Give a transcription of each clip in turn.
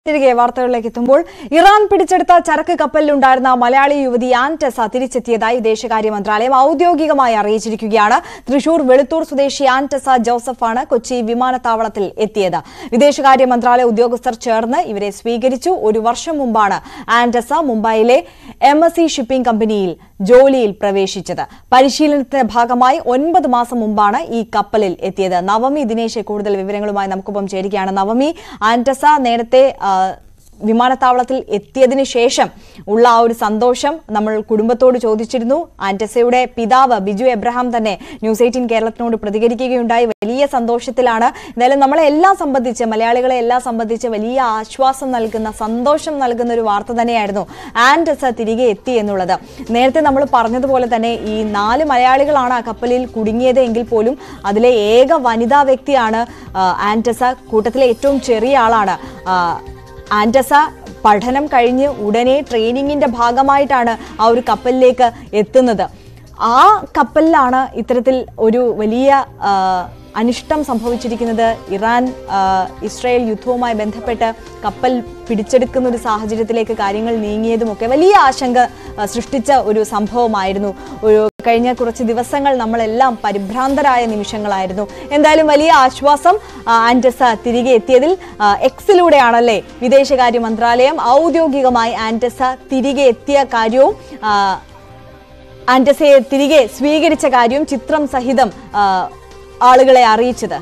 തിരികെ വാർത്തകളിലേക്ക് എത്തുമ്പോൾ ഇറാൻ പിടിച്ചെടുത്ത ചരക്ക് കപ്പലിലുണ്ടായിരുന്ന മലയാളി യുവതി ആൻറ്റസ തിരിച്ചെത്തിയതായി വിദേശകാര്യ മന്ത്രാലയം ഔദ്യോഗികമായി അറിയിച്ചിരിക്കുകയാണ് തൃശൂർ വെളുത്തൂർ സ്വദേശി ആൻറ്റസ ജോസഫാണ് കൊച്ചി വിമാനത്താവളത്തിൽ എത്തിയത് വിദേശകാര്യ മന്ത്രാലയ ഉദ്യോഗസ്ഥർ ചേർന്ന് ഇവരെ സ്വീകരിച്ചു ഒരു വർഷം മുമ്പാണ് ആൻറ്റസ മുംബൈയിലെ എം എസ് സി ഷിപ്പിംഗ് കമ്പനിയിൽ ജോലിയിൽ പ്രവേശിച്ചത് പരിശീലനത്തിന്റെ ഭാഗമായി ഒൻപത് മാസം മുമ്പാണ് ഈ കപ്പലിൽ എത്തിയത് നവമി ദിനേശ് കൂടുതൽ വിവരങ്ങളുമായി നമുക്കൊപ്പം ചേരുകയാണ് നവമി ആൻറ്റസ നേരത്തെ ആ, വിമാനത്താവളത്തിൽ എത്തിയതിനു ശേഷം ഉള്ള ആ ഒരു സന്തോഷം നമ്മൾ കുടുംബത്തോട് ചോദിച്ചിരുന്നു ആന്റസയുടെ പിതാവ് ബിജു എബ്രഹാം തന്നെ ന്യൂസ് എയ്റ്റീൻ കേരളത്തിനോട് പ്രതികരിക്കുകയുണ്ടായി വലിയ സന്തോഷത്തിലാണ് എന്തായാലും നമ്മളെ എല്ലാം സംബന്ധിച്ച് മലയാളികളെ എല്ലാം സംബന്ധിച്ച് വലിയ ആശ്വാസം നൽകുന്ന സന്തോഷം നൽകുന്ന ഒരു വാർത്ത തന്നെയായിരുന്നു ആൻറ്റസ തിരികെ എത്തി എന്നുള്ളത് നേരത്തെ നമ്മൾ പറഞ്ഞതുപോലെ തന്നെ ഈ നാല് മലയാളികളാണ് ആ കപ്പലിൽ കുടുങ്ങിയത് എങ്കിൽ പോലും അതിലെ ഏക വനിതാ വ്യക്തിയാണ് ആ, ആൻറ്റസ കൂട്ടത്തിലെ ഏറ്റവും ചെറിയ ആളാണ് ആ, ആൻറ്റസ പഠനം കഴിഞ്ഞ് ഉടനെ ട്രെയിനിങ്ങിന്റെ ഭാഗമായിട്ടാണ് ആ ഒരു കപ്പലിലേക്ക് എത്തുന്നത് ആ കപ്പലിലാണ് ഇത്തരത്തിൽ ഒരു വലിയ ആ, അനിഷ്ടം സംഭവിച്ചിരിക്കുന്നത് ഇറാൻ ആ, ഇസ്രായേൽ യുദ്ധവുമായി ബന്ധപ്പെട്ട് കപ്പൽ പിടിച്ചെടുക്കുന്ന ഒരു സാഹചര്യത്തിലേക്ക് കാര്യങ്ങൾ നീങ്ങിയതുമൊക്കെ വലിയ ആശങ്ക ആ, സൃഷ്ടിച്ച ഒരു സംഭവമായിരുന്നു ഒരു കഴിഞ്ഞ കുറച്ച് ദിവസങ്ങൾ നമ്മളെല്ലാം പരിഭ്രാന്തരായ നിമിഷങ്ങളായിരുന്നു എന്തായാലും വലിയ ആശ്വാസം ആ, ആൻറ്റസ തിരികെ എത്തിയതിൽ ആ, എക്സിലൂടെയാണല്ലേ വിദേശകാര്യ മന്ത്രാലയം ഔദ്യോഗികമായി ആൻറ്റസ തിരികെ എത്തിയ കാര്യവും ആ, ആൻറ്റസയെ തിരികെ സ്വീകരിച്ച കാര്യവും ചിത്രം സഹിതം ആ, ആളുകളെ അറിയിച്ചത്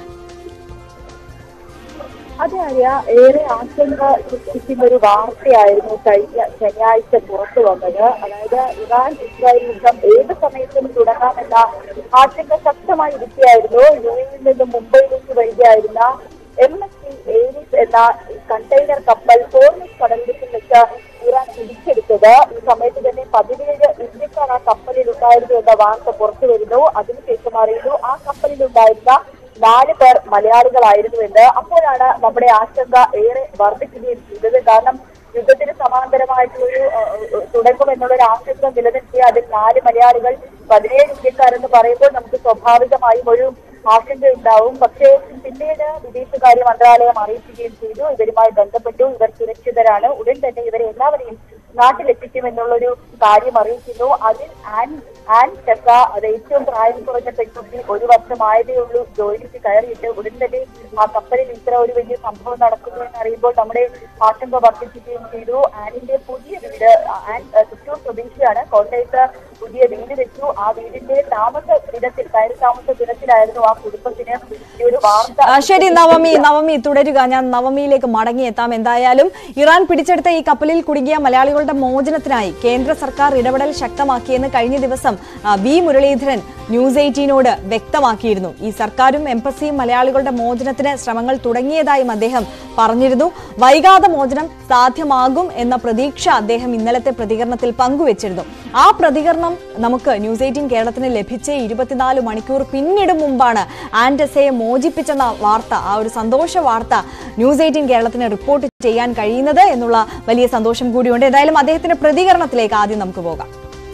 അതെ അറിയ ഏറെ ആശങ്ക സൃഷ്ടിക്കുന്ന ഒരു വാർത്തയായിരുന്നു കഴിഞ്ഞ ശനിയാഴ്ച പുറത്തു വന്നത് അതായത് ഇറാൻ ഇസ്രായേൽ യുദ്ധം ഏത് സമയത്തും തുടങ്ങാമെന്ന ആശങ്ക ശക്തമായി ഇരിക്കുകയായിരുന്നു യു എയിൽ നിന്നും മുംബൈയിലേക്ക് വരികയായിരുന്ന എം എസ് സി ഏരിസ് എന്ന കണ്ടെയ്നർ കപ്പൽ ഹോർമിസ് കടലിൽ വെച്ച് ഇറാൻ പിടിച്ചെടുത്തത് ഈ സമയത്ത് തന്നെ പതിനേഴ് ഇന്ത്യക്കാർ ആ കപ്പലിൽ ഉണ്ടായിരുന്നു എന്ന വാർത്ത പുറത്തു വരുന്നു അതിനുശേഷം അറിയുന്നു ആ കപ്പലിലുണ്ടായിരുന്ന നാല് പേർ മലയാളികളായിരുന്നുവെന്ന് അപ്പോഴാണ് നമ്മുടെ ആശങ്ക ഏറെ വർദ്ധിക്കുകയും ചെയ്തത് കാരണം യുദ്ധത്തിന് സമാന്തരമായിട്ടുള്ളൊരു ഏഹ്, തുടക്കം എന്നുള്ളൊരു ആശങ്ക നിലനിർത്തിയ അതിൽ നാല് മലയാളികൾ പതിനേഴ് ഇന്ത്യക്കാരെന്ന് പറയുമ്പോൾ നമുക്ക് സ്വാഭാവികമായും ഒരു ആശങ്കയുണ്ടാവും പക്ഷേ പിന്നീട് വിദേശകാര്യ മന്ത്രാലയം അറിയിക്കുകയും ചെയ്തു ഇവരുമായി ബന്ധപ്പെട്ടു ഇവർ സുരക്ഷിതരാണ് ഉടൻ തന്നെ ഇവരെ എല്ലാവരെയും നാട്ടിലെത്തിക്കുമെന്നുള്ളൊരു കാര്യം അറിയിക്കുന്നു അതിൽ ആൻ ആൻ ടെസ അത് ഏറ്റവും പ്രായം കുറഞ്ഞ പെൺകുട്ടി ഒരു വർഷമായതേ ഉള്ളൂ ജോലിക്ക് കയറിയിട്ട് ഉടൻ തന്നെ ആ കപ്പലിൽ ഇത്ര ഒരു വലിയ സംഭവം നടക്കുന്നു എന്ന് അറിയുമ്പോൾ നമ്മുടെ ആശങ്ക വർദ്ധിപ്പിക്കുകയും ചെയ്തു ആനിന്റെ പുതിയ വീട് ആൻ ഏഹ്, തൃശൂർ സ്വദേശിയാണ് കോട്ടയത്ത് പുതിയ വീട് വെച്ചു ആ വീടിന്റെ താമസ ദിനത്തിൽ കയറി താമസ ദിനത്തിലായിരുന്നു ആ കുടുംബത്തിന് ഈ ഒരു വാർത്ത ആ, ശരി നവമി നവമി തുടരുക ഞാൻ നവമിയിലേക്ക് മടങ്ങിയെത്താം എന്തായാലും ഇറാൻ പിടിച്ചെടുത്ത ഈ കപ്പലിൽ കുടുങ്ങിയ മലയാളികളുടെ മോചനത്തിനായി കേന്ദ്ര സർക്കാർ ഇടപെടൽ ശക്തമാക്കിയെന്ന് കഴിഞ്ഞ ദിവസം ആ, വി മുരളീധരൻ ന്യൂസ് എയ്റ്റീനോട് വ്യക്തമാക്കിയിരുന്നു ഈ സർക്കാരും എംബസിയും മലയാളികളുടെ മോചനത്തിന് ശ്രമങ്ങൾ തുടങ്ങിയതായും അദ്ദേഹം പറഞ്ഞിരുന്നു വൈകാതെ മോചനം സാധ്യമാകും എന്ന പ്രതീക്ഷ അദ്ദേഹം ഇന്നലത്തെ പ്രതികരണത്തിൽ പങ്കുവച്ചിരുന്നു ആ പ്രതികരണം നമുക്ക് ന്യൂസ് എയ്റ്റീൻ കേരളത്തിന് ലഭിച്ച ഇരുപത്തിനാല് മണിക്കൂർ പിന്നിടും മുമ്പാണ് ആൻഡസയെ മോചിപ്പിച്ചെന്ന വാർത്ത ആ ഒരു സന്തോഷ വാർത്ത ന്യൂസ് എയ്റ്റീൻ കേരളത്തിന് റിപ്പോർട്ട് ചെയ്യാൻ കഴിയുന്നത് എന്നുള്ള വലിയ സന്തോഷം കൂടിയുണ്ട് എന്തായാലും അദ്ദേഹത്തിന്റെ പ്രതികരണത്തിലേക്ക് ആദ്യം നമുക്ക് പോകാം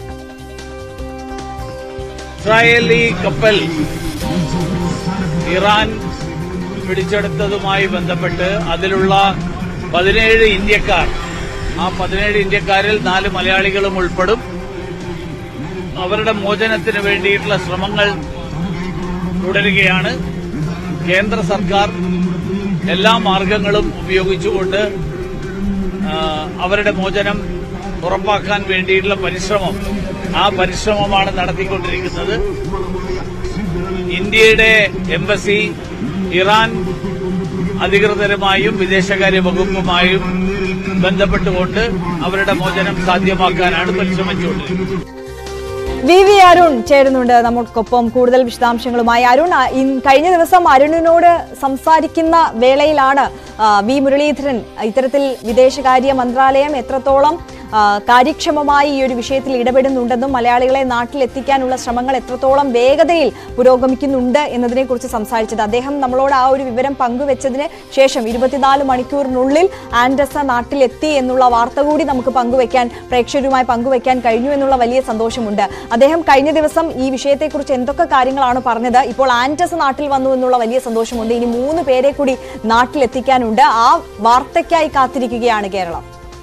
ഇസ്രായേലി കപ്പൽ ഇറാൻ പിടിച്ചെടുത്തതുമായി ബന്ധപ്പെട്ട് അതിലുള്ള പതിനേഴ് ഇന്ത്യക്കാർ ആ പതിനേഴ് ഇന്ത്യക്കാരിൽ നാല് മലയാളികളും ഉൾപ്പെടും അവരുടെ മോചനത്തിന് വേണ്ടിയിട്ടുള്ള ശ്രമങ്ങൾ തുടരുകയാണ് കേന്ദ്ര സർക്കാർ എല്ലാ മാർഗങ്ങളും ഉപയോഗിച്ചുകൊണ്ട് ആ, അവരുടെ മോചനം ഉറപ്പാക്കാൻ വേണ്ടിയിട്ടുള്ള പരിശ്രമം ആ പരിശ്രമമാണ് നടത്തിക്കൊണ്ടിരിക്കുന്നത് ഇന്ത്യയുടെ എംബസി ഇറാൻ അധികൃതരുമായും വിദേശകാര്യ വകുപ്പുമായും ബന്ധപ്പെട്ടുകൊണ്ട് അവരുടെ മോചനം സാധ്യമാക്കാനാണ് പരിശ്രമിച്ചുകൊണ്ടിരിക്കുന്നത് വി വി അരുൺ ചേരുന്നുണ്ട് നമുക്കൊപ്പം കൂടുതൽ വിശദാംശങ്ങളുമായി അരുൺ ആ, ഇൻ- കഴിഞ്ഞ ദിവസം അരുണിനോട് സംസാരിക്കുന്ന വേളയിലാണ് ആ, വി മുരളീധരൻ ഇത്തരത്തിൽ വിദേശകാര്യ മന്ത്രാലയം എത്രത്തോളം ആ, കാര്യക്ഷമമായി ഈ ഒരു വിഷയത്തിൽ ഇടപെടുന്നുണ്ടെന്നും മലയാളികളെ നാട്ടിലെത്തിക്കാനുള്ള ശ്രമങ്ങൾ എത്രത്തോളം വേഗതയിൽ പുരോഗമിക്കുന്നുണ്ട് എന്നതിനെക്കുറിച്ച് സംസാരിച്ചത് അദ്ദേഹം നമ്മളോട് ആ ഒരു വിവരം പങ്കുവെച്ചതിന് ശേഷം ഇരുപത്തിനാല് മണിക്കൂറിനുള്ളിൽ ആൻഡസ നാട്ടിലെത്തി എന്നുള്ള വാർത്ത കൂടി നമുക്ക് പങ്കുവെക്കാൻ പ്രേക്ഷകരുമായി പങ്കുവെക്കാൻ കഴിഞ്ഞു എന്നുള്ള വലിയ സന്തോഷമുണ്ട് അദ്ദേഹം കഴിഞ്ഞ ദിവസം ഈ വിഷയത്തെക്കുറിച്ച് എന്തൊക്കെ കാര്യങ്ങളാണ് പറഞ്ഞത് ഇപ്പോൾ ആൻഡസ് നാട്ടിൽ വന്നു എന്നുള്ള വലിയ സന്തോഷമുണ്ട് ഇനി മൂന്ന് പേരെ കൂടി നാട്ടിലെത്തിക്കാനുണ്ട് ആ വാർത്തയ്ക്കായി കാത്തിരിക്കുകയാണ് കേരളം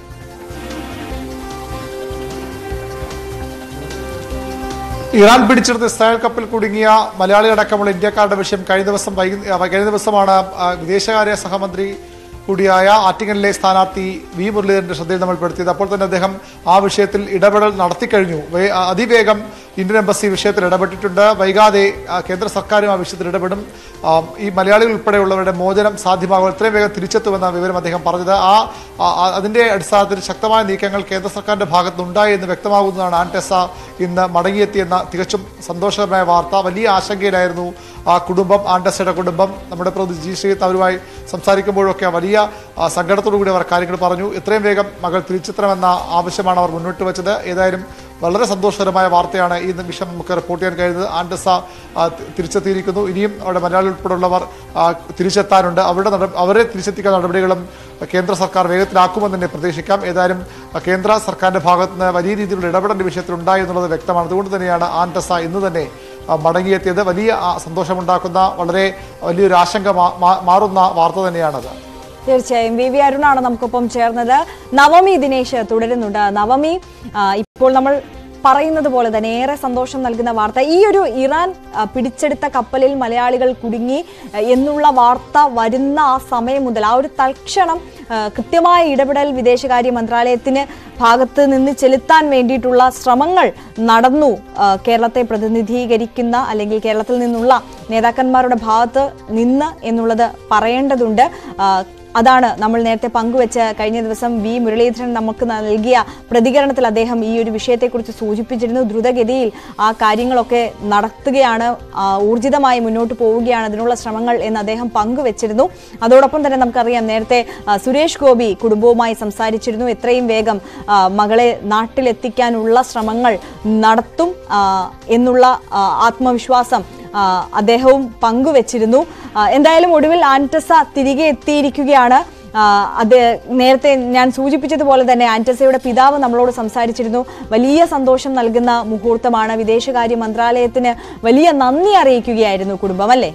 ഇറാൻ പിടിച്ചെടുത്ത ഇസ്രായേൽ കപ്പൽ കുടുങ്ങിയ മലയാളി അടക്കമുള്ള ഇന്ത്യക്കാരുടെ വിഷയം കഴിഞ്ഞ ദിവസം വൈകു ആ, കഴിഞ്ഞ ദിവസമാണ് ആ, വിദേശകാര്യ സഹമന്ത്രി കൂടിയായ ആറ്റിങ്ങലിലെ സ്ഥാനാർത്ഥി വി മുരളീധരന്റെ ശ്രദ്ധയിൽ നമ്മൾ പെടുത്തിയത് അപ്പോൾ തന്നെ അദ്ദേഹം ആ വിഷയത്തിൽ ഇടപെടൽ നടത്തിക്കഴിഞ്ഞു വേ- ആ, അതിവേഗം ഇന്ത്യൻ എംബസി വിഷയത്തിൽ ഇടപെട്ടിട്ടുണ്ട് വൈകാതെ ആ, കേന്ദ്ര സർക്കാരും ആ വിഷയത്തിൽ ഇടപെടും ആ, ഈ മലയാളികൾ ഉൾപ്പെടെയുള്ളവരുടെ മോചനം സാധ്യമാകും എത്രയും വേഗം തിരിച്ചെത്തുമെന്ന വിവരം അദ്ദേഹം പറഞ്ഞത് ആ ആ- ആ- അതിന്റെ അടിസ്ഥാനത്തിൽ ശക്തമായ നീക്കങ്ങൾ കേന്ദ്ര സർക്കാരിന്റെ ഭാഗത്തുനിന്നുണ്ടായി എന്ന് വ്യക്തമാകുന്നതാണ് ആൻടെസ ഇന്ന് മടങ്ങിയെത്തിയെന്ന തികച്ചും സന്തോഷകരമായ വാർത്ത വലിയ ആശങ്കയിലായിരുന്നു ആ കുടുംബം ആൻഡസയുടെ കുടുംബം നമ്മുടെ പ്രതി ജി ശ്രീത്ത് അവരുമായി സംസാരിക്കുമ്പോഴൊക്കെ വലിയ ആ, സങ്കടത്തോടു കൂടി അവർ കാര്യങ്ങൾ പറഞ്ഞു എത്രയും വേഗം മകൾ തിരിച്ചെത്തണമെന്ന ആവശ്യമാണ് അവർ മുന്നോട്ട് വെച്ചത് ഏതായാലും വളരെ സന്തോഷകരമായ വാർത്തയാണ് ഈ നിമിഷം നമുക്ക് റിപ്പോർട്ട് ചെയ്യാൻ കഴിയുന്നത് ആൻഡസ ആ, തി- തിരിച്ചെത്തിയിരിക്കുന്നു ഇനിയും അവിടെ മലയാളി ഉൾപ്പെടെയുള്ളവർ ആ, തിരിച്ചെത്താനുണ്ട് അവരുടെ നട- അവരെ തിരിച്ചെത്തിക്കാൻ നടപടികളും കേന്ദ്ര സർക്കാർ വേഗത്തിലാക്കുമെന്ന് തന്നെ പ്രതീക്ഷിക്കാം ഏതായാലും ആ, കേന്ദ്ര സർക്കാരിന്റെ ഭാഗത്ത് നിന്ന് വലിയ രീതിയിലുള്ള ഇടപെടൽ വിഷയത്തിൽ ഉണ്ടായി എന്നുള്ളത് വ്യക്തമാണ് അതുകൊണ്ട് തന്നെയാണ് ആൻഡസ ഇന്ന് തന്നെ ആ, മടങ്ങിയെത്തിയത് വലിയ ആ, സന്തോഷമുണ്ടാക്കുന്ന വളരെ വലിയൊരു ആശങ്ക മാ- മാ- മാറുന്ന വാർത്ത തന്നെയാണത് തീർച്ചയായും വി വി അരുണാണ് നമുക്കൊപ്പം ചേർന്നത് നവമി ദിനേശ് തുടരുന്നുണ്ട് നവമി ആ, ഇപ്പോൾ നമ്മൾ പറയുന്നത് പോലെ തന്നെ ഏറെ സന്തോഷം നൽകുന്ന വാർത്ത ഈ ഒരു ഇറാൻ ആ, പിടിച്ചെടുത്ത കപ്പലിൽ മലയാളികൾ കുടുങ്ങി ആ, എന്നുള്ള വാർത്ത വരുന്ന ആ സമയം മുതൽ ആ ഒരു തൽക്ഷണം ആ, കൃത്യമായ ഇടപെടൽ വിദേശകാര്യ മന്ത്രാലയത്തിന് ഭാഗത്ത് നിന്ന് ചെലുത്താൻ വേണ്ടിയിട്ടുള്ള ശ്രമങ്ങൾ നടന്നു ആ, കേരളത്തെ പ്രതിനിധീകരിക്കുന്ന അല്ലെങ്കിൽ കേരളത്തിൽ നിന്നുള്ള നേതാക്കന്മാരുടെ ഭാഗത്ത് നിന്ന് എന്നുള്ളത് പറയേണ്ടതുണ്ട് ആ, അതാണ് നമ്മൾ നേരത്തെ പങ്കുവെച്ച കഴിഞ്ഞ ദിവസം വി മുരളീധരൻ നമുക്ക് നൽകിയ പ്രതികരണത്തിൽ അദ്ദേഹം ഈ ഒരു വിഷയത്തെക്കുറിച്ച് സൂചിപ്പിച്ചിരുന്നു ദ്രുതഗതിയിൽ ആ കാര്യങ്ങളൊക്കെ നടത്തുകയാണ് ആ, ഊർജിതമായി മുന്നോട്ട് പോവുകയാണ് അതിനുള്ള ശ്രമങ്ങൾ എന്ന് അദ്ദേഹം പങ്കുവെച്ചിരുന്നു അതോടൊപ്പം തന്നെ നമുക്കറിയാം നേരത്തെ ആ, സുരേഷ് ഗോപി കുടുംബവുമായി സംസാരിച്ചിരുന്നു എത്രയും വേഗം ആ, മകളെ നാട്ടിലെത്തിക്കാനുള്ള ശ്രമങ്ങൾ നടത്തും ആ, എന്നുള്ള ആ, ആത്മവിശ്വാസം ആ, അദ്ദേഹവും പങ്കുവച്ചിരുന്നു ആ, എന്തായാലും ഒടുവിൽ ആൻറ്റസ തിരികെ എത്തിയിരിക്കുകയാണ് ആ, അത് നേരത്തെ ഞാൻ സൂചിപ്പിച്ചതുപോലെ തന്നെ ആൻറ്റസയുടെ പിതാവ് നമ്മളോട് സംസാരിച്ചിരുന്നു വലിയ സന്തോഷം നൽകുന്ന മുഹൂർത്തമാണ് വിദേശകാര്യ മന്ത്രാലയത്തിന് വലിയ നന്ദി അറിയിക്കുകയായിരുന്നു കുടുംബം അല്ലേ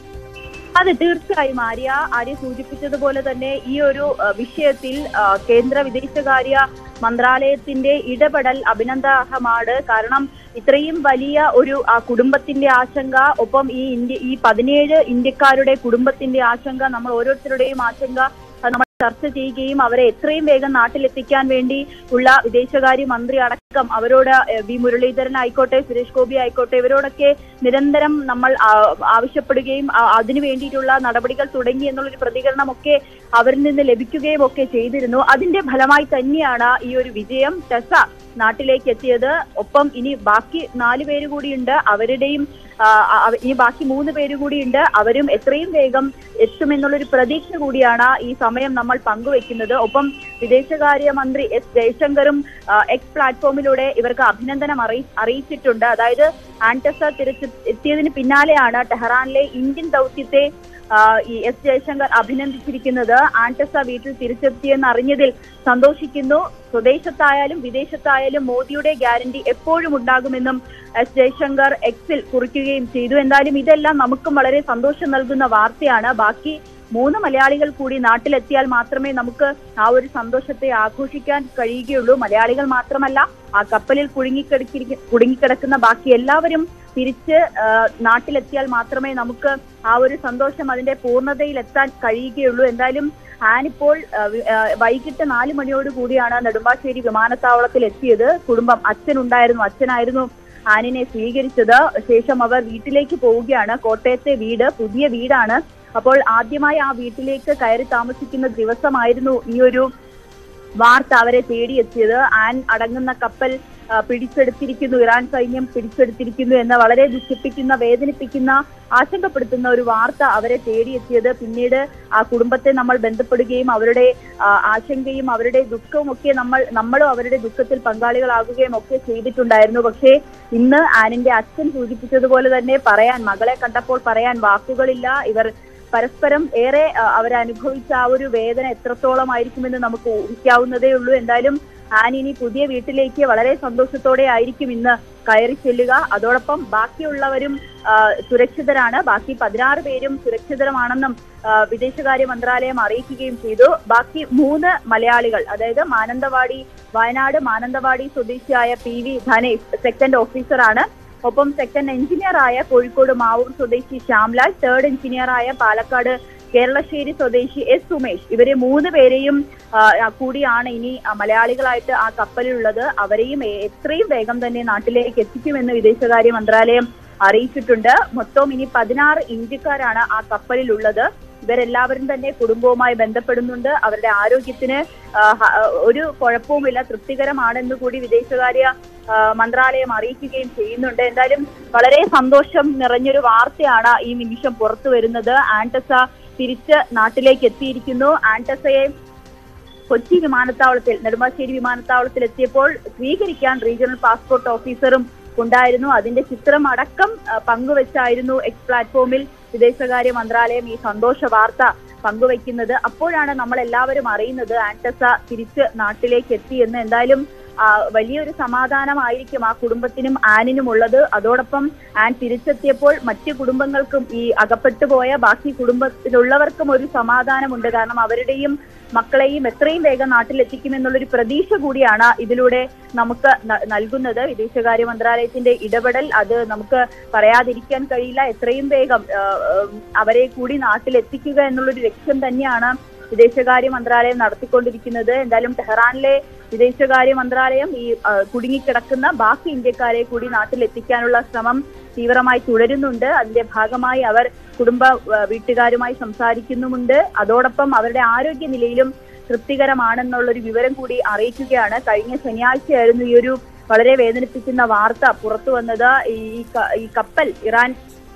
അതെ തീർച്ചയായും ആര്യ ആര്യ സൂചിപ്പിച്ചതുപോലെ തന്നെ ഈ ഒരു അഹ്, വിഷയത്തിൽ അഹ്, കേന്ദ്ര വിദേശകാര്യ മന്ത്രാലയത്തിന്റെ ഇടപെടൽ അഭിനന്ദാർഹമാണ് കാരണം ഇത്രയും വലിയ ഒരു ആ, കുടുംബത്തിന്റെ ആശങ്ക ഒപ്പം ഈ ഇന്ത്യ ഈ പതിനേഴ് ഇന്ത്യക്കാരുടെ കുടുംബത്തിന്റെ ആശങ്ക നമ്മൾ ഓരോരുത്തരുടെയും ആശങ്ക അത് നമ്മൾ ചർച്ച ചെയ്യുകയും അവരെ എത്രയും വേഗം നാട്ടിലെത്തിക്കാൻ വേണ്ടി ഉള്ള വിദേശകാര്യ മന്ത്രി അടക്കം അവരോട് എഹ്, വി മുരളീധരൻ ആയിക്കോട്ടെ സുരേഷ് ഗോപി ആയിക്കോട്ടെ ഇവരോടൊക്കെ നിരന്തരം നമ്മൾ ആ, ആവശ്യപ്പെടുകയും ആ, അതിനു വേണ്ടിയിട്ടുള്ള നടപടികൾ തുടങ്ങി എന്നുള്ളൊരു പ്രതികരണമൊക്കെ അവരിൽ നിന്ന് ലഭിക്കുകയും ഒക്കെ ചെയ്തിരുന്നു അതിന്റെ ഫലമായി തന്നെയാണ് ഈ ഒരു വിജയം ടെസ നാട്ടിലേക്ക് എത്തിയത് ഒപ്പം ഇനി ബാക്കി നാല് പേര് കൂടിയുണ്ട് അവരുടെയും ആ, അവ- ഇനി ബാക്കി മൂന്ന് പേര് കൂടിയുണ്ട് അവരും എത്രയും വേഗം എത്തുമെന്നുള്ളൊരു പ്രതീക്ഷ കൂടിയാണ് ഈ സമയം നമ്മൾ പങ്കുവെക്കുന്നത് ഒപ്പം വിദേശകാര്യ മന്ത്രി എസ് ജയശങ്കറും ആ, എക്സ് പ്ലാറ്റ്ഫോമിലൂടെ ഇവർക്ക് അഭിനന്ദനം അറിയി അറിയിച്ചിട്ടുണ്ട് അതായത് ആൻറ്റസ തിരിച്ച് എത്തിയതിന് പിന്നാലെയാണ് ടെഹ്റാനിലെ ഇന്ത്യൻ ദൗത്യത്തെ ആ, ഈ എസ് ജയശങ്കർ അഭിനന്ദിച്ചിരിക്കുന്നത് ആൻറ്റസ വീട്ടിൽ തിരിച്ചെത്തിയെന്ന് അറിഞ്ഞതിൽ സന്തോഷിക്കുന്നു സ്വദേശത്തായാലും വിദേശത്തായാലും മോദിയുടെ ഗ്യാരണ്ടി എപ്പോഴും ഉണ്ടാകുമെന്നും എസ് ജയശങ്കർ എക്സിൽ കുറിക്കുകയും ചെയ്തു എന്തായാലും ഇതെല്ലാം നമുക്കും വളരെ സന്തോഷം നൽകുന്ന വാർത്തയാണ് ബാക്കി മൂന്ന് മലയാളികൾ കൂടി നാട്ടിലെത്തിയാൽ മാത്രമേ നമുക്ക് ആ ഒരു സന്തോഷത്തെ ആഘോഷിക്കാൻ കഴിയുകയുള്ളൂ മലയാളികൾ മാത്രമല്ല ആ കപ്പലിൽ കുടുങ്ങിക്കിടക്കി കുടുങ്ങിക്കിടക്കുന്ന ബാക്കി എല്ലാവരും തിരിച്ച് ആ, നാട്ടിലെത്തിയാൽ മാത്രമേ നമുക്ക് ആ ഒരു സന്തോഷം അതിന്റെ പൂർണ്ണതയിൽ എത്താൻ കഴിയുകയുള്ളൂ എന്തായാലും ആനിപ്പോൾ ആ, വി- ആ, വൈകിട്ട് നാല് മണിയോട് കൂടിയാണ് നെടുമ്പാശ്ശേരി വിമാനത്താവളത്തിൽ എത്തിയത് കുടുംബം അച്ഛനുണ്ടായിരുന്നു അച്ഛനായിരുന്നു ആനിനെ സ്വീകരിച്ചത് ശേഷം അവർ വീട്ടിലേക്ക് പോവുകയാണ് കോട്ടയത്തെ വീട് പുതിയ വീടാണ് അപ്പോൾ ആദ്യമായി ആ വീട്ടിലേക്ക് കയറി താമസിക്കുന്ന ദിവസമായിരുന്നു ഈ ഒരു വാർത്ത അവരെ തേടിയെത്തിയത് ആൻ അടങ്ങുന്ന കപ്പൽ ആ, പിടിച്ചെടുത്തിരിക്കുന്നു ഇറാൻ സൈന്യം പിടിച്ചെടുത്തിരിക്കുന്നു എന്ന വളരെ ദുഃഖിപ്പിക്കുന്ന വേദനിപ്പിക്കുന്ന ആശങ്കപ്പെടുത്തുന്ന ഒരു വാർത്ത അവരെ തേടിയെത്തിയത് പിന്നീട് ആ കുടുംബത്തെ നമ്മൾ ബന്ധപ്പെടുകയും അവരുടെ ആ, ആശങ്കയും അവരുടെ ദുഃഖവും ഒക്കെ നമ്മൾ നമ്മളും അവരുടെ ദുഃഖത്തിൽ പങ്കാളികളാകുകയും ഒക്കെ ചെയ്തിട്ടുണ്ടായിരുന്നു പക്ഷേ ഇന്ന് ആനിന്റെ അച്ഛൻ സൂചിപ്പിച്ചതുപോലെ തന്നെ പറയാൻ മകളെ കണ്ടപ്പോൾ പറയാൻ വാക്കുകളില്ല ഇവർ പരസ്പരം ഏറെ ആ, അവരനുഭവിച്ച ആ ഒരു വേദന എത്രത്തോളം ആയിരിക്കുമെന്ന് നമുക്ക് ഊഹിക്കാവുന്നതേ ഉള്ളൂ എന്തായാലും ആൻ ഇനി പുതിയ വീട്ടിലേക്ക് വളരെ സന്തോഷത്തോടെ ആയിരിക്കും ഇന്ന് കയറി ചെല്ലുക അതോടൊപ്പം ബാക്കിയുള്ളവരും ആ, സുരക്ഷിതരാണ് ബാക്കി പതിനാറ് പേരും സുരക്ഷിതരമാണെന്നും ആ, വിദേശകാര്യ മന്ത്രാലയം അറിയിക്കുകയും ചെയ്തു ബാക്കി മൂന്ന് മലയാളികൾ അതായത് മാനന്തവാടി വയനാട് മാനന്തവാടി സ്വദേശിയായ പി വി ധനേഷ് സെക്കൻഡ് ഓഫീസറാണ് ഒപ്പം സെക്കൻഡ് എഞ്ചിനീയർ ആയ കോഴിക്കോട് മാവൂർ സ്വദേശി ശ്യാംലാൽ തേർഡ് എഞ്ചിനീയർ ആയ പാലക്കാട് കേരളശ്ശേരി സ്വദേശി എസ് സുമേഷ് ഇവരെ മൂന്ന് പേരെയും ആ, കൂടിയാണ് ഇനി ആ, മലയാളികളായിട്ട് ആ കപ്പലിലുള്ളത് അവരെയും എ- എത്രയും വേഗം തന്നെ നാട്ടിലേക്ക് എത്തിക്കുമെന്ന് വിദേശകാര്യ മന്ത്രാലയം അറിയിച്ചിട്ടുണ്ട് മൊത്തം ഇനി പതിനാറ് ഇന്ത്യക്കാരാണ് ആ കപ്പലിലുള്ളത് ഇവരെല്ലാവരും തന്നെ കുടുംബവുമായി ബന്ധപ്പെടുന്നുണ്ട് അവരുടെ ആരോഗ്യത്തിന് ആ, ഹ- ഒരു കുഴപ്പവുമില്ല തൃപ്തികരമാണെന്ന് കൂടി വിദേശകാര്യ ആ, മന്ത്രാലയം അറിയിക്കുകയും ചെയ്യുന്നുണ്ട് എന്തായാലും വളരെ സന്തോഷം നിറഞ്ഞൊരു വാർത്തയാണ് ഈ നിമിഷം പുറത്തു വരുന്നത് ആന്റസ തിരിച്ച് നാട്ടിലേക്ക് എത്തിയിരിക്കുന്നു ആന്റസയെ കൊച്ചി വിമാനത്താവളത്തിൽ നെടുമ്പാശ്ശേരി വിമാനത്താവളത്തിൽ എത്തിയപ്പോൾ സ്വീകരിക്കാൻ റീജിയണൽ പാസ്പോർട്ട് ഓഫീസറും ഉണ്ടായിരുന്നു അതിന്റെ ചിത്രം അടക്കം ആ, പങ്കുവച്ചായിരുന്നു എക്സ് പ്ലാറ്റ്ഫോമിൽ വിദേശകാര്യ മന്ത്രാലയം ഈ സന്തോഷ വാർത്ത പങ്കുവയ്ക്കുന്നത് അപ്പോഴാണ് നമ്മൾ എല്ലാവരും അറിയുന്നത് ആന്റസ തിരിച്ച് നാട്ടിലേക്ക് എത്തി എന്ന് എന്തായാലും ആ, വലിയൊരു സമാധാനമായിരിക്കും ആ കുടുംബത്തിനും ആനിനും ഉള്ളത് അതോടൊപ്പം ആൻ തിരിച്ചെത്തിയപ്പോൾ മറ്റു കുടുംബങ്ങൾക്കും ഈ അകപ്പെട്ടു പോയ ബാക്കി കുടുംബത്തിലുള്ളവർക്കും ഒരു സമാധാനമുണ്ട് കാരണം അവരുടെയും മക്കളെയും എത്രയും വേഗം നാട്ടിലെത്തിക്കുമെന്നുള്ളൊരു പ്രതീക്ഷ കൂടിയാണ് ഇതിലൂടെ നമുക്ക് ന- നൽകുന്നത് വിദേശകാര്യ മന്ത്രാലയത്തിന്റെ ഇടപെടൽ അത് നമുക്ക് പറയാതിരിക്കാൻ കഴിയില്ല എത്രയും വേഗം ആ, ഉം, അവരെ കൂടി നാട്ടിലെത്തിക്കുക എന്നുള്ളൊരു ലക്ഷ്യം തന്നെയാണ് വിദേശകാര്യ മന്ത്രാലയം നടത്തിക്കൊണ്ടിരിക്കുന്നത് എന്തായാലും ടെഹ്റാനിലെ വിദേശകാര്യ മന്ത്രാലയം ഈ ആ, കുടുങ്ങിക്കിടക്കുന്ന ബാക്കി ഇന്ത്യക്കാരെ കൂടി നാട്ടിലെത്തിക്കാനുള്ള ശ്രമം തീവ്രമായി തുടരുന്നുണ്ട് അതിന്റെ ഭാഗമായി അവർ കുടുംബ ആ, വീട്ടുകാരുമായി സംസാരിക്കുന്നുമുണ്ട് അതോടൊപ്പം അവരുടെ ആരോഗ്യനിലയിലും തൃപ്തികരമാണെന്നുള്ളൊരു വിവരം കൂടി അറിയിക്കുകയാണ് കഴിഞ്ഞ ശനിയാഴ്ചയായിരുന്നു ഈ ഒരു വളരെ വേദനിപ്പിക്കുന്ന വാർത്ത പുറത്തു വന്നത് ഈ ക- ഈ കപ്പൽ ഇറാൻ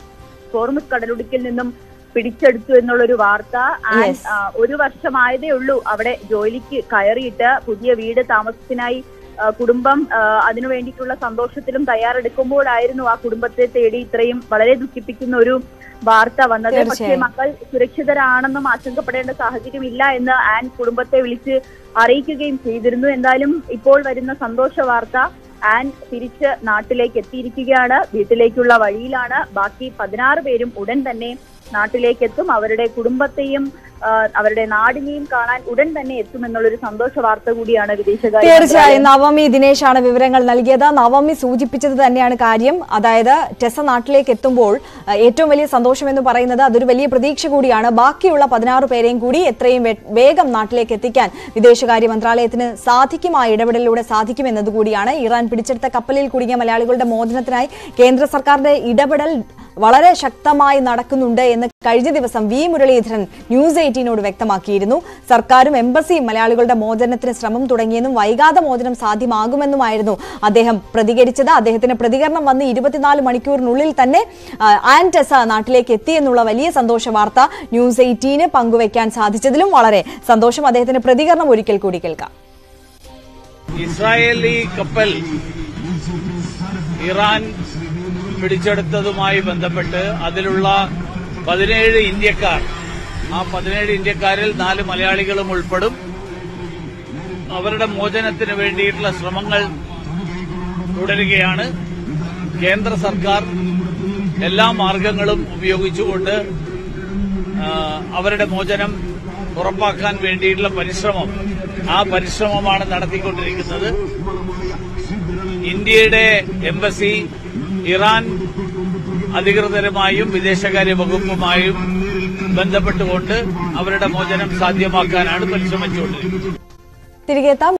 ഹോർമുസ് കടലുടുക്കിൽ നിന്നും പിടിച്ചെടുത്തു എന്നുള്ളൊരു വാർത്ത ആൻ, Yes. ആ, ഒരു വർഷമായതേ ഉള്ളൂ അവിടെ ജോലിക്ക് കയറിയിട്ട് പുതിയ വീട് താമസത്തിനായി ആ, കുടുംബം ആ, അതിനു വേണ്ടിയിട്ടുള്ള സന്തോഷത്തിലും തയ്യാറെടുക്കുമ്പോഴായിരുന്നു ആ കുടുംബത്തെ തേടി ഇത്രയും വളരെ ദുഃഖിപ്പിക്കുന്ന ഒരു വാർത്ത വന്നത് പക്ഷേ തീർച്ചയായും. മക്കൾ സുരക്ഷിതരാണെന്നും ആശങ്കപ്പെടേണ്ട സാഹചര്യം ഇല്ല എന്ന് ആൻ കുടുംബത്തെ വിളിച്ച് അറിയിക്കുകയും ചെയ്തിരുന്നു എന്തായാലും ഇപ്പോൾ വരുന്ന സന്തോഷ വാർത്ത ആൻ തിരിച്ച് നാട്ടിലേക്ക് എത്തിയിരിക്കുകയാണ് വീട്ടിലേക്കുള്ള വഴിയിലാണ് ബാക്കി പതിനാറ് പേരും ഉടൻ തന്നെ നാട്ടിലേക്ക് എത്തും അവരുടെ കുടുംബത്തെയും ആ, അവരുടെ നാടിനെയും കാണാൻ ഉടൻ തന്നെ എത്തുമെന്നുള്ളൊരു സന്തോഷ വാർത്ത കൂടിയാണ് വിദേശകാര്യ തീർച്ചയായും നവമി ദിനേശാണ് വിവരങ്ങൾ നൽകിയത് നവമി സൂചിപ്പിച്ചത് തന്നെയാണ് കാര്യം അതായത് ടെസ നാട്ടിലേക്ക് എത്തുമ്പോൾ അഹ്, ഏറ്റവും വലിയ സന്തോഷം എന്ന് പറയുന്നത് അതൊരു വലിയ പ്രതീക്ഷ കൂടിയാണ് ബാക്കിയുള്ള പതിനാറ് പേരെയും കൂടി എത്രയും വേ- വേഗം നാട്ടിലേക്ക് എത്തിക്കാൻ വിദേശകാര്യ മന്ത്രാലയത്തിന് സാധിക്കും ആ ഇടപെടലിലൂടെ സാധിക്കും എന്നതുകൂടിയാണ് ഇറാൻ പിടിച്ചെടുത്ത കപ്പലിൽ കുടുങ്ങിയ മലയാളികളുടെ മോചനത്തിനായി കേന്ദ്ര സർക്കാരിന്റെ ഇടപെടൽ വളരെ ശക്തമായി നടക്കുന്നുണ്ട് എന്ന് കഴിഞ്ഞ ദിവസം വി മുരളീധരൻ ന്യൂസ് എയ്റ്റീനോട് വ്യക്തമാക്കിയിരുന്നു സർക്കാരും എംബസിയും മലയാളികളുടെ മോചനത്തിന് ശ്രമം തുടങ്ങിയെന്നും വൈകാതെ മോചനം സാധ്യമാകുമെന്നുമായിരുന്നു അദ്ദേഹം പ്രതികരിച്ചത് അദ്ദേഹത്തിന്റെ പ്രതികരണം വന്ന് ഇരുപത്തിനാല് മണിക്കൂറിനുള്ളിൽ തന്നെ ആ, ആൻറ്റസ നാട്ടിലേക്ക് എത്തി എന്നുള്ള വലിയ സന്തോഷ വാർത്ത ന്യൂസ് എയ്റ്റീന് പങ്കുവയ്ക്കാൻ സാധിച്ചതിലും വളരെ സന്തോഷം അദ്ദേഹത്തിന്റെ പ്രതികരണം ഒരിക്കൽ കൂടി കേൾക്കാം ഇസ്രായേലി കപ്പൽ ഇറാൻ പിടിച്ചെടുത്തതുമായി ബന്ധപ്പെട്ട് അതിലുള്ള പതിനേഴ് ഇന്ത്യക്കാർ ആ പതിനേഴ് ഇന്ത്യക്കാരിൽ നാല് മലയാളികളും ഉൾപ്പെടും അവരുടെ മോചനത്തിന് വേണ്ടിയിട്ടുള്ള ശ്രമങ്ങൾ തുടരുകയാണ് കേന്ദ്ര സർക്കാർ എല്ലാ മാർഗങ്ങളും ഉപയോഗിച്ചുകൊണ്ട് ആ, അവരുടെ മോചനം ഉറപ്പാക്കാൻ വേണ്ടിയിട്ടുള്ള പരിശ്രമം ആ പരിശ്രമമാണ് നടത്തിക്കൊണ്ടിരിക്കുന്നത് ഇന്ത്യയുടെ എംബസി ഇറാൻ അധികൃതരുമായും വിദേശകാര്യ വകുപ്പുമായും ബന്ധപ്പെട്ടുകൊണ്ട് അവരുടെ മോചനം സാധ്യമാക്കാനാണ് പരിശ്രമിച്ചുകൊണ്ടിരിക്കുന്നത് തിരികെ എത്താം